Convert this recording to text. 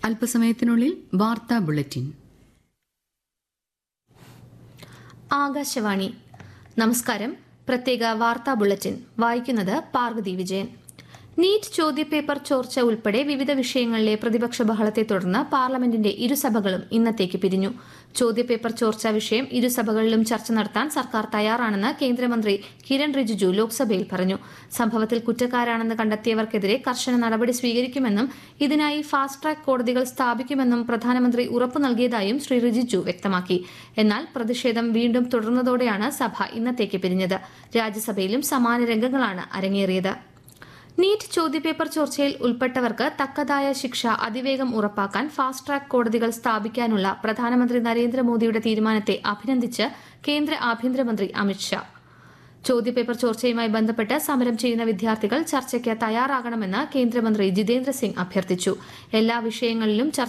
അല്പസമയത്തിനുള്ളിൽ വാർത്താ ബുള്ളറ്റിൻ ആകാശവാണി നമസ്കാരം പ്രത്യേക വാർത്താ ബുള്ളറ്റിൻ വായിക്കുന്നത് പാർവതി വിജയൻ നീറ്റ് ചോദ്യപേപ്പർ ചോർച്ച ഉൾപ്പെടെ വിവിധ വിഷയങ്ങളിലെ പ്രതിപക്ഷ ബഹളത്തെ തുടർന്ന് പാർലമെന്റിന്റെ ഇരുസഭകളും ഇന്നത്തേക്ക് പിരിഞ്ഞു ചോദ്യപേപ്പർ ചോർച്ച വിഷയം ഇരുസഭകളിലും ചർച്ച നടത്താൻ സർക്കാർ തയ്യാറാണെന്ന് കേന്ദ്രമന്ത്രി കിരൺ റിജിജു ലോക്സഭയിൽ പറഞ്ഞു സംഭവത്തിൽ കുറ്റക്കാരാണെന്ന് കണ്ടെത്തിയവർക്കെതിരെ കർശന നടപടി സ്വീകരിക്കുമെന്നും ഇതിനായി ഫാസ്റ്റ് ട്രാക്ക് കോടതികൾ സ്ഥാപിക്കുമെന്നും പ്രധാനമന്ത്രി ഉറപ്പു നൽകിയതായും ശ്രീ റിജിജു വ്യക്തമാക്കി എന്നാൽ പ്രതിഷേധം വീണ്ടും തുടർന്നതോടെയാണ് സഭ ഇന്നത്തേക്ക് പിരിഞ്ഞത് രാജ്യസഭയിലും സമാന രംഗങ്ങളാണ് അരങ്ങേറിയത് നീറ്റ് ചോദ്യപേപ്പർ ചോർച്ചയിൽ ഉൾപ്പെട്ടവർക്ക് തക്കതായ ശിക്ഷ അതിവേഗം ഉറപ്പാക്കാൻ ഫാസ്റ്റ് ട്രാക്ക് കോടതികൾ സ്ഥാപിക്കാനുള്ള പ്രധാനമന്ത്രി നരേന്ദ്രമോദിയുടെ തീരുമാനത്തെ അഭിനന്ദിച്ച് കേന്ദ്ര ആഭ്യന്തരമന്ത്രി അമിത്ഷാ ചോദ്യപേപ്പർ ചോർച്ചയുമായി ബന്ധപ്പെട്ട് സമരം ചെയ്യുന്ന വിദ്യാർത്ഥികൾ ചർച്ചയ്ക്ക് തയ്യാറാകണമെന്ന് കേന്ദ്രമന്ത്രി ജിതേന്ദ്ര സിംഗ് അഭ്യർത്ഥിച്ചു എല്ലാ വിഷയങ്ങളിലും ചർച്ച